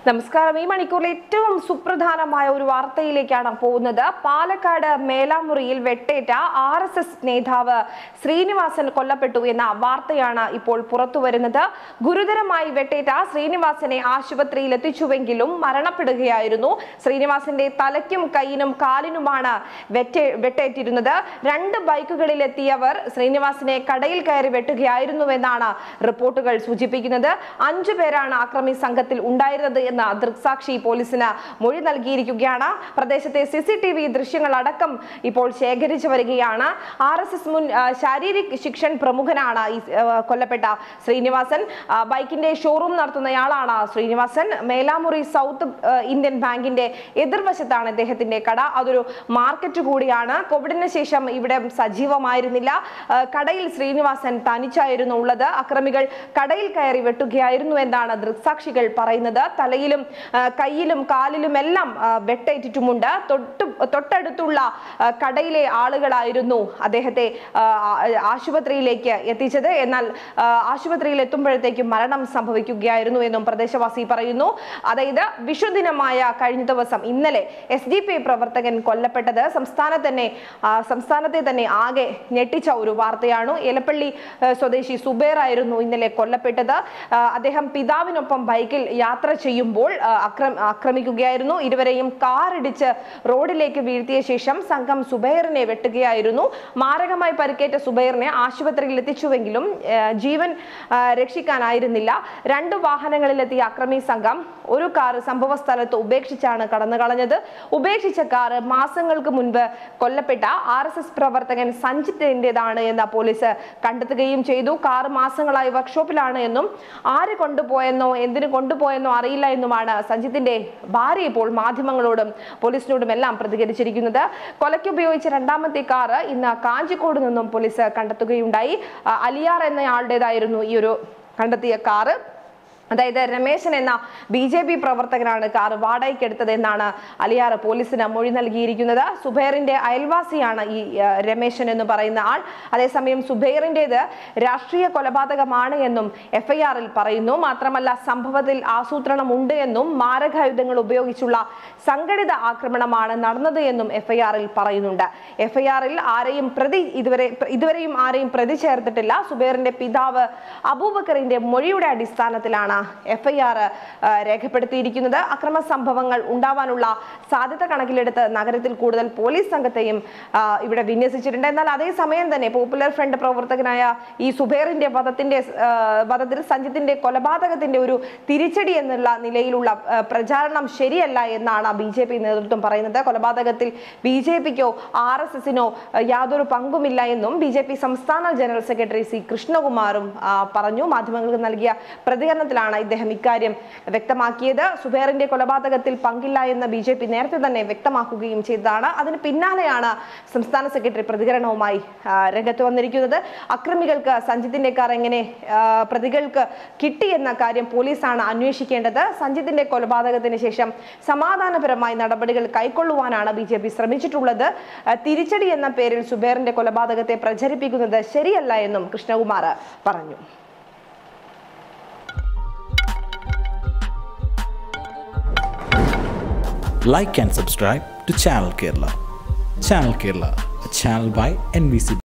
നമസ്കാരം ഈ മണിക്കൂറിൽ ഏറ്റവും സുപ്രധാനമായ ഒരു വാർത്തയിലേക്കാണ് പോകുന്നത് പാലക്കാട് മേലാമുറിയിൽ വെട്ടേറ്റ ആർ എസ് എസ് നേതാവ് ശ്രീനിവാസൻ കൊല്ലപ്പെട്ടു എന്ന വാർത്തയാണ് ഇപ്പോൾ പുറത്തു വരുന്നത് ഗുരുതരമായി വെട്ടേറ്റ ശ്രീനിവാസനെ ആശുപത്രിയിൽ എത്തിച്ചുവെങ്കിലും മരണപ്പെടുകയായിരുന്നു ശ്രീനിവാസന്റെ തലയ്ക്കും കൈയിനും കാലിനുമാണ് വെറ്റേ വെട്ടേറ്റിരുന്നത് രണ്ട് ബൈക്കുകളിൽ എത്തിയവർ ശ്രീനിവാസനെ കടയിൽ കയറി വെട്ടുകയായിരുന്നുവെന്നാണ് റിപ്പോർട്ടുകൾ സൂചിപ്പിക്കുന്നത് അഞ്ചു പേരാണ് ആക്രമി സംഘത്തിൽ ഉണ്ടായിരുന്നത് എന്ന ദൃക്സാക്ഷി പോലീസിന് മൊഴി നൽകിയിരിക്കുകയാണ് പ്രദേശത്തെ സി സി ടി വി ദൃശ്യങ്ങൾ അടക്കം ഇപ്പോൾ ശേഖരിച്ചു വരികയാണ് ആർ എസ് എസ് മുൻ ആ, ശാരീരിക് ശിക്ഷൻ പ്രമുഖനാണ് ഈ ആ, കൊല്ലപ്പെട്ട ശ്രീനിവാസൻ ആ, ബൈക്കിന്റെ ഷോറൂം നടത്തുന്നയാളാണ് ശ്രീനിവാസൻ മേലാമുറി സൗത്ത് ആ, ഇന്ത്യൻ ബാങ്കിന്റെ എതിർവശത്താണ് ഇദ്ദേഹത്തിന്റെ കട അതൊരു മാർക്കറ്റ് കൂടിയാണ് കോവിഡിന് ശേഷം ഇവിടെ സജീവമായിരുന്നില്ല ആ, കടയിൽ ശ്രീനിവാസൻ തനിച്ചായിരുന്നു ഉള്ളത് അക്രമികൾ കടയിൽ കയറി വെട്ടുകയായിരുന്നു എന്നാണ് ദൃക്സാക്ഷികൾ പറയുന്നത് തലയിലും ആ, കയ്യിലും കാലിലും എല്ലാം ആ, വെട്ടേറ്റിട്ടുമുണ്ട് തൊട്ട് തൊട്ടടുത്തുള്ള ആ, കടയിലെ ആളുകളായിരുന്നു അദ്ദേഹത്തെ ആ, ആ- ആശുപത്രിയിലേക്ക് എത്തിച്ചത് എന്നാൽ ആ, ആശുപത്രിയിൽ എത്തുമ്പോഴത്തേക്കും മരണം സംഭവിക്കുകയായിരുന്നു എന്നും പ്രദേശവാസി പറയുന്നു അതായത് വിഷുദിനമായ കഴിഞ്ഞ ദിവസം ഇന്നലെ എസ് ഡി പി പ്രവർത്തകൻ കൊല്ലപ്പെട്ടത് സംസ്ഥാനത്ത് തന്നെ ആ, സംസ്ഥാനത്തെ തന്നെ ആകെ ഞെട്ടിച്ച ഒരു വാർത്തയാണ് എലപ്പള്ളി ആ, സ്വദേശി സുബേർ ആയിരുന്നു ഇന്നലെ കൊല്ലപ്പെട്ടത് ആ, അദ്ദേഹം പിതാവിനൊപ്പം ബൈക്കിൽ യാത്ര ചെയ്യുമ്പോൾ ആ, അക്രം- ആക്രമിക്കുകയായിരുന്നു ഇരുവരെയും കാറിടിച്ച് റോഡിലേക്ക് വീഴ്ത്തിയ ശേഷം സംഘം സുബൈറിനെ വെട്ടുകയായിരുന്നു മാരകമായി പരിക്കേറ്റ സുബൈറിനെ ആശുപത്രിയിൽ എത്തിച്ചുവെങ്കിലും ആ, ജീവൻ ആ, രക്ഷിക്കാനായിരുന്നില്ല രണ്ട് വാഹനങ്ങളിലെത്തിയ അക്രമി സംഘം ഒരു കാർ സംഭവ സ്ഥലത്ത് ഉപേക്ഷിച്ചാണ് കടന്നു കളഞ്ഞത് ഉപേക്ഷിച്ച കാർ മാസങ്ങൾക്ക് മുൻപ് കൊല്ലപ്പെട്ട ആർ എസ് എസ് പ്രവർത്തകൻ സഞ്ജിത്തിൻ്റെതാണ് എന്ന് പോലീസ് കണ്ടെത്തുകയും ചെയ്തു കാർ മാസങ്ങളായി വർക്ക്ഷോപ്പിലാണ് എന്നും ആര് കൊണ്ടുപോയെന്നോ എന്തിനു കൊണ്ടുപോയെന്നോ അറിയില്ല എന്നുമാണ് സഞ്ജിത്തിന്റെ ഭാര്യ ഇപ്പോൾ മാധ്യമങ്ങളോടും പോലീസിനോടും എല്ലാം പ്രതികരിച്ചിരിക്കുന്നത് കൊലയ്ക്ക് ഉപയോഗിച്ച രണ്ടാമത്തെ കാർ ഇന്ന് കാഞ്ചിക്കോട് നിന്നും പോലീസ് കണ്ടെത്തുകയുണ്ടായി ആ, അലിയാർ എന്നയാളുടേതായിരുന്നു ഈ ഒരു കണ്ടെത്തിയ കാറ് അതായത് രമേശൻ എന്ന ബി ജെ പി പ്രവർത്തകനാണ് കാർ വാടകയ്ക്ക് എടുത്തത് എന്നാണ് അലിയാർ പോലീസിന് മൊഴി നൽകിയിരിക്കുന്നത് സുബൈറിന്റെ അയൽവാസിയാണ് ഈ ആ, രമേശൻ എന്ന് പറയുന്ന ആൾ അതേസമയം സുബൈറിന്റേത് രാഷ്ട്രീയ കൊലപാതകമാണ് എന്നും എഫ്ഐആറിൽ പറയുന്നു മാത്രമല്ല സംഭവത്തിൽ ആസൂത്രണമുണ്ട് എന്നും മാരകായുധങ്ങൾ ഉപയോഗിച്ചുള്ള സംഘടിത ആക്രമണമാണ് നടന്നത് എന്നും എഫ്ഐആറിൽ പറയുന്നുണ്ട് എഫ്ഐആറിൽ ആരെയും പ്രതി ഇതുവരെ ഇതുവരെയും ആരെയും പ്രതി ചേർത്തിട്ടില്ല സുബൈറിന്റെ പിതാവ് അബൂബക്കറിന്റെ മൊഴിയുടെ അടിസ്ഥാനത്തിലാണ് എഫ്ഐആർ രേഖപ്പെടുത്തിയിരിക്കുന്നത് അക്രമ സംഭവങ്ങൾ ഉണ്ടാവാനുള്ള സാധ്യത കണക്കിലെടുത്ത് നഗരത്തിൽ കൂടുതൽ പോലീസ് സംഘത്തെയും ആ, ഇവിടെ വിന്യസിച്ചിട്ടുണ്ട് എന്നാൽ അതേസമയം തന്നെ പോപ്പുലർ ഫ്രണ്ട് പ്രവർത്തകനായ ഈ സുബൈറിന്റെ വധത്തിന്റെ ആ, വധത്തിൽ സഞ്ജിത്തിന്റെ കൊലപാതകത്തിന്റെ ഒരു തിരിച്ചടി എന്നുള്ള നിലയിലുള്ള ആ, പ്രചാരണം ശരിയല്ല എന്നാണ് ബി ജെ പി നേതൃത്വം പറയുന്നത് കൊലപാതകത്തിൽ ബി ജെ പിക്കോ ആർ എസ് എസിനോ യാതൊരു പങ്കുമില്ല എന്നും ബി ജെ പി സംസ്ഥാന ജനറൽ സെക്രട്ടറി സി കൃഷ്ണകുമാറും ആ, പറഞ്ഞു മാധ്യമങ്ങൾക്ക് നൽകിയ പ്രതികരണത്തിലാണ് ഇദ്ദേഹം ഇക്കാര്യം വ്യക്തമാക്കിയത് സുബേറിന്റെ കൊലപാതകത്തിൽ പങ്കില്ല എന്ന് ബി ജെ പി നേരത്തെ തന്നെ വ്യക്തമാക്കുകയും ചെയ്തതാണ് അതിന് പിന്നാലെയാണ് സംസ്ഥാന സെക്രട്ടറി പ്രതികരണവുമായി ആ, രംഗത്ത് വന്നിരിക്കുന്നത് അക്രമികൾക്ക് സഞ്ജിത്തിന്റെ കാർ എങ്ങനെ ആ, പ്രതികൾക്ക് കിട്ടി എന്ന കാര്യം പോലീസാണ് അന്വേഷിക്കേണ്ടത് സഞ്ജിത്തിന്റെ കൊലപാതകത്തിന് ശേഷം സമാധാനപരമായി നടപടികൾ കൈക്കൊള്ളുവാനാണ് ബി ജെ പി ശ്രമിച്ചിട്ടുള്ളത് ആ, തിരിച്ചടി എന്ന പേരിൽ സുബേറിന്റെ കൊലപാതകത്തെ പ്രചരിപ്പിക്കുന്നത് ശരിയല്ല എന്നും കൃഷ്ണകുമാർ പറഞ്ഞു like and subscribe to Channel Kerala. Channel Kerala, a channel by NVC.